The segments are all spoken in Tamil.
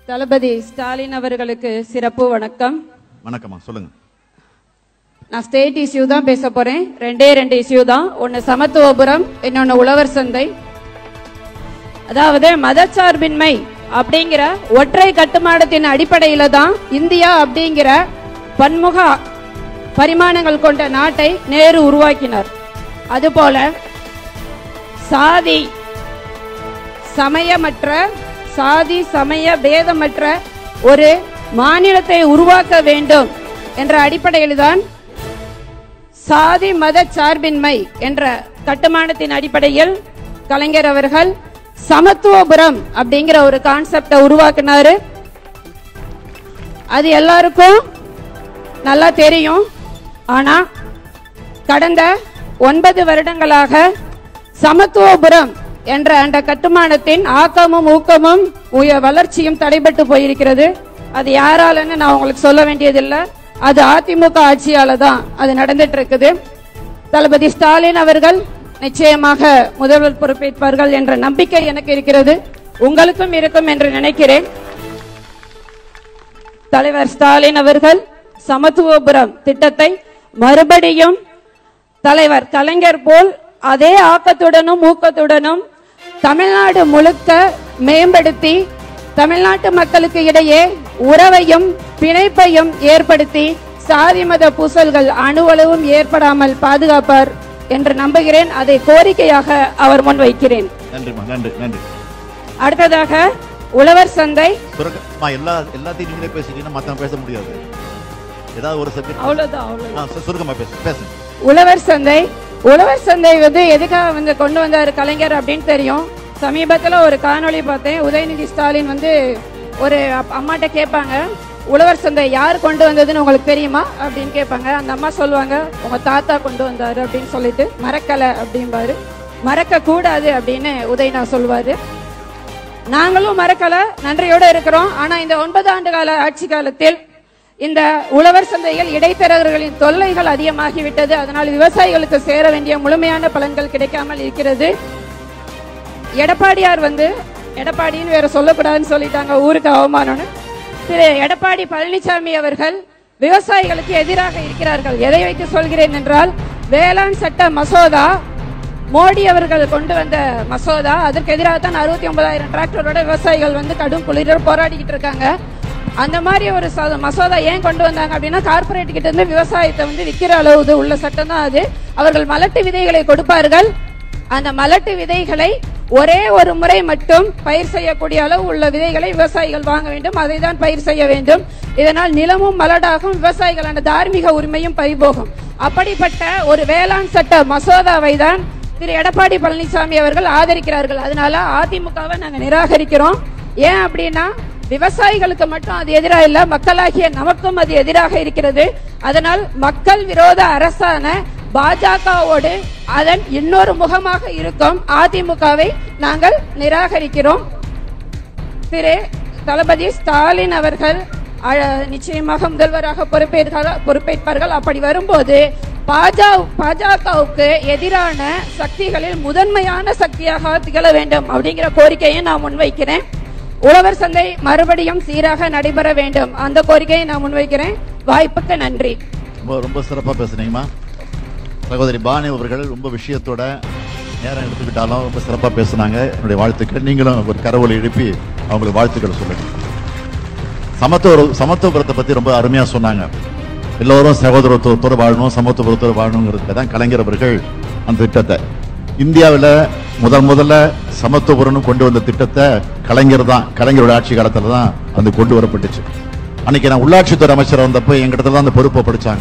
தளபதி ஸ்டாலின் அவர்களுக்கு சிறப்பு வணக்கம் வணக்கம்மா சொல்லுங்க நான் ஸ்டேட் இஷ்யூ தான் பேச போறேன் ரெண்டே ரெண்டு இஷ்யூ தான் ஒன்னு சமத்துவபுரம் இன்னொன்னு உழவர் சந்தை அதாவது மதச்சார்பின்மை அப்படிங்கிற ஒற்றை கட்டுமானத்தின் அடிப்படையில தான் இந்தியா அப்படிங்கிற பன்முக பரிமாணங்கள் கொண்ட நாட்டை நேரு உருவாக்கினார் அதுபோல சாதி சமயமற்ற சாதி சமய பேதமற்ற ஒரு மாநிலத்தை உருவாக்க வேண்டும் என்ற அடிப்படையில் தான் சாதி மத சார்பின்மை என்ற கட்டுமானத்தின் அடிப்படையில் கலைஞர் அவர்கள் சமத்துவபுரம் அப்படிங்கிற ஒரு கான்செப்டை உருவாக்குனாரு அது எல்லாருக்கும் நல்லா தெரியும் ஆனா கடந்த ஒன்பது வருடங்களாக சமத்துவபுரம் என்ற அந்த கட்டுமானத்தின் ஆக்கமும் ஊக்கமும் உய- வளர்ச்சியும் தடைபட்டு போயிருக்கிறது அது யாராலன்னு நான் உங்களுக்கு சொல்ல வேண்டியதில்லை அது அதிமுக ஆட்சியால தான் அது நடந்துட்டு இருக்குது தளபதி ஸ்டாலின் அவர்கள் நிச்சயமாக முதல்வர் பொறுப்பேற்பார்கள் என்ற நம்பிக்கை எனக்கு இருக்கிறது உங்களுக்கும் இருக்கும் என்று நினைக்கிறேன் தலைவர் ஸ்டாலின் அவர்கள் சமத்துவபுரம் திட்டத்தை மறுபடியும் தலைவர் கலைஞர் போல் அதே ஆக்கத்துடனும் ஊக்கத்துடனும் தமிழ்நாடு முழுக்க மேம்படுத்தி தமிழ்நாட்டு மக்களுக்கு இடையே உறவையும் பிணைப்பையும் ஏற்படுத்தி சாதி மத பூசல்கள் அணுவளவும் ஏற்படாமல் பாதுகாப்பார் என்று நம்புகிறேன் அதை கோரிக்கையாக அவர் முன் வைக்கிறேன் நன்றிம்மா நன்றி நன்றி அடுத்ததாக உழவர் சந்தை சுருக்கமா எல்லா எல்லாத்தையும் நீங்களே பேசிட்டீங்கன்னா மத்தவங்க பேச முடியாது ஏதாவது ஒரு சப்ஜெக்ட் அவ்வளவுதான் அவ்வளவு சுருக்கமா பேசு பேசுங்க உழவர் சந்தை உழவர் சந்தை வந்து எதுக்காக வந்து கொண்டு வந்தாரு கலைஞர் அப்படின்னு தெரியும் சமீபத்துல ஒரு காணொளி பார்த்தேன் உதயநிதி ஸ்டாலின் வந்து ஒரு அப்- அம்மாட்ட கேட்பாங்க உழவர் சந்தை யார் கொண்டு வந்ததுன்னு உங்களுக்கு தெரியுமா அப்படின்னு கேட்பாங்க அந்த அம்மா சொல்லுவாங்க உங்க தாத்தா கொண்டு வந்தாரு அப்படின்னு சொல்லிட்டு மறக்கல அப்படிம்பாரு மறக்க கூடாது அப்படின்னு உதயனா சொல்லுவாரு நாங்களும் மறக்கல நன்றியோட இருக்கிறோம் ஆனா இந்த ஒன்பது ஆண்டு கால ஆட்சி காலத்தில் இந்த உழவர் சந்தையில் இடைத்தரகர்களின் தொல்லைகள் அதிகமாகிவிட்டது அதனால் விவசாயிகளுக்கு சேர வேண்டிய முழுமையான பலன்கள் கிடைக்காமல் இருக்கிறது எடப்பாடியார் வந்து எடப்பாடின்னு வேற சொல்லக்கூடாதுன்னு சொல்லிட்டாங்க ஊருக்கு அவமானம்னு திரு எடப்பாடி பழனிசாமி அவர்கள் விவசாயிகளுக்கு எதிராக இருக்கிறார்கள் எதை வைத்து சொல்கிறேன் என்றால் வேளாண் சட்ட மசோதா மோடி அவர்கள் கொண்டு வந்த மசோதா அதற்கு எதிராக தான் அறுபத்தி ஒன்பதாயிரம் டிராக்டரோட விவசாயிகள் வந்து கடும் குளிரில் போராடிக்கிட்டு இருக்காங்க அந்த மாதிரி ஒரு ச- மசோதா ஏன் கொண்டு வந்தாங்க அப்படின்னா கார்ப்பரேட் கிட்ட இருந்து விவசாயத்தை வந்து விற்கிற அளவு உள்ள சட்டம் தான் அது அவர்கள் மலட்டு விதைகளை கொடுப்பார்கள் அந்த மலட்டு விதைகளை ஒரே ஒரு முறை மட்டும் பயிர் செய்யக்கூடிய அளவு உள்ள விதைகளை விவசாயிகள் வாங்க வேண்டும் அதை தான் பயிர் செய்ய வேண்டும் இதனால் நிலமும் மலடாகும் விவசாயிகளான தார்மீக உரிமையும் பறிபோகும் அப்படிப்பட்ட ஒரு வேளாண் சட்ட மசோதாவை தான் திரு எடப்பாடி பழனிசாமி அவர்கள் ஆதரிக்கிறார்கள் அதனால அதிமுகவை நாங்க நிராகரிக்கிறோம் ஏன் அப்படின்னா விவசாயிகளுக்கு மட்டும் அது எதிராக இல்ல மக்களாகிய நமக்கும் அது எதிராக இருக்கிறது அதனால் மக்கள் விரோத அரசான பாஜகவோடு அதன் இன்னொரு முகமாக இருக்கும் அதிமுகவை நாங்கள் நிராகரிக்கிறோம் திரு தளபதி ஸ்டாலின் அவர்கள் அஹ், நிச்சயமாக முதல்வராக பொறுப்பேற்கிறார் பொறுப்பேற்பார்கள் அப்படி வரும்போது பாஜ பாஜகவுக்கு எதிரான சக்திகளில் முதன்மையான சக்தியாக திகழ வேண்டும் அப்படிங்கிற கோரிக்கையை நான் முன்வைக்கிறேன் உழவர் சந்தை மறுபடியும் சீராக நடைபெற வேண்டும் அந்த கோரிக்கையை நான் முன்வைக்கிறேன் வாய்ப்புக்கு நன்றி ரொம்ப ரொம்ப சிறப்பா பேசுனீங்கம்மா சகோதரி பானு அவர்கள் ரொம்ப விஷயத்தோட நேரம் எடுத்துக்கிட்டாலும் ரொம்ப சிறப்பா பேசுனாங்க என்னுடைய வாழ்த்துக்கள் நீங்களும் ஒரு கரவொலி எழுப்பி அவங்களுக்கு வாழ்த்துக்கள் சொல்லுங்க சமத்துவ சமத்துவபுரத்தை பத்தி ரொம்ப அருமையா சொன்னாங்க எல்லோரும் சகோதரத்துவத்தோடு வாழணும் சமத்துவபுரத்தோடு வாழணுங்கிறதுக்கு தான் கலைஞர் அவர்கள் அந்த திட்டத்தை இந்தியாவில் முதல் முதல்ல சமத்துவபுரம்னு கொண்டு வந்த திட்டத்தை கலைஞர் தான் கலைஞரோட ஆட்சி காலத்துல தான் அது கொண்டு வரப்பட்டுச்சு அன்னைக்கு நான் உள்ளாட்சித்துறை அமைச்சர் வந்தப்போ எங்கிட்ட தான் அந்த பொறுப்பை படிச்சாங்க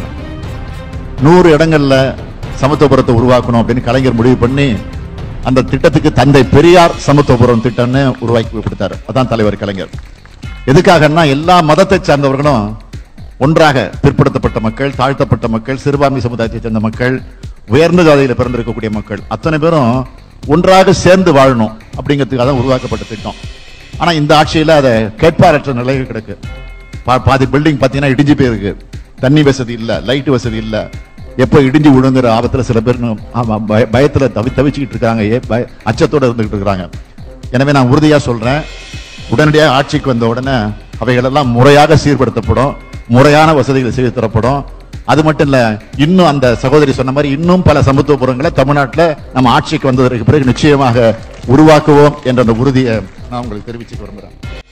நூறு இடங்கள்ல சமத்துவபுரத்தை உருவாக்கணும் அப்படின்னு கலைஞர் முடிவு பண்ணி அந்த திட்டத்துக்கு தந்தை பெரியார் சமத்துவபுரம் திட்டம்னு உருவாக்கி கொடுத்தாரு அதான் தலைவர் கலைஞர் எதுக்காகன்னா எல்லா மதத்தை சார்ந்தவர்களும் ஒன்றாக பிற்படுத்தப்பட்ட மக்கள் தாழ்த்தப்பட்ட மக்கள் சிறுபான்மை சமுதாயத்தை சேர்ந்த மக்கள் உயர்ந்த ஜாதியில பிறந்திருக்கக்கூடிய மக்கள் அத்தனை பேரும் ஒன்றாக சேர்ந்து வாழணும் அப்படிங்கிறதுக்காக தான் உருவாக்கப்பட்ட திட்டம் ஆனா இந்த ஆட்சியில அதை கேட்பாரற்ற நிலையில் கிடக்கு பா- பாதி பில்டிங் பாத்தீங்கன்னா இடிஞ்சு போயிருக்கு தண்ணி வசதி இல்ல லைட் வசதி இல்ல எப்போ இடிஞ்சு விழுங்குற ஆபத்துல சில பேர் இன்னும் ஆமா, பய- பயத்துல தவி தவிச்சுக்கிட்டு இருக்காங்க ஏ பய- அச்சத்தோட இருந்துகிட்டு இருக்காங்க எனவே நான் உறுதியா சொல்றேன் உடனடியாக ஆட்சிக்கு வந்த உடனே அவைகளெல்லாம் முறையாக சீர்படுத்தப்படும் முறையான வசதிகள் செய்து தரப்படும் அது மட்டும் இல்ல இன்னும் அந்த சகோதரி சொன்ன மாதிரி இன்னும் பல சமத்துவபுரங்களை தமிழ்நாட்டில் நம்ம ஆட்சிக்கு வந்ததற்கு பிறகு நிச்சயமாக உருவாக்குவோம் என்ற அந்த உறுதியை நான் உங்களுக்கு தெரிவிச்சுக்க விரும்புகிறேன்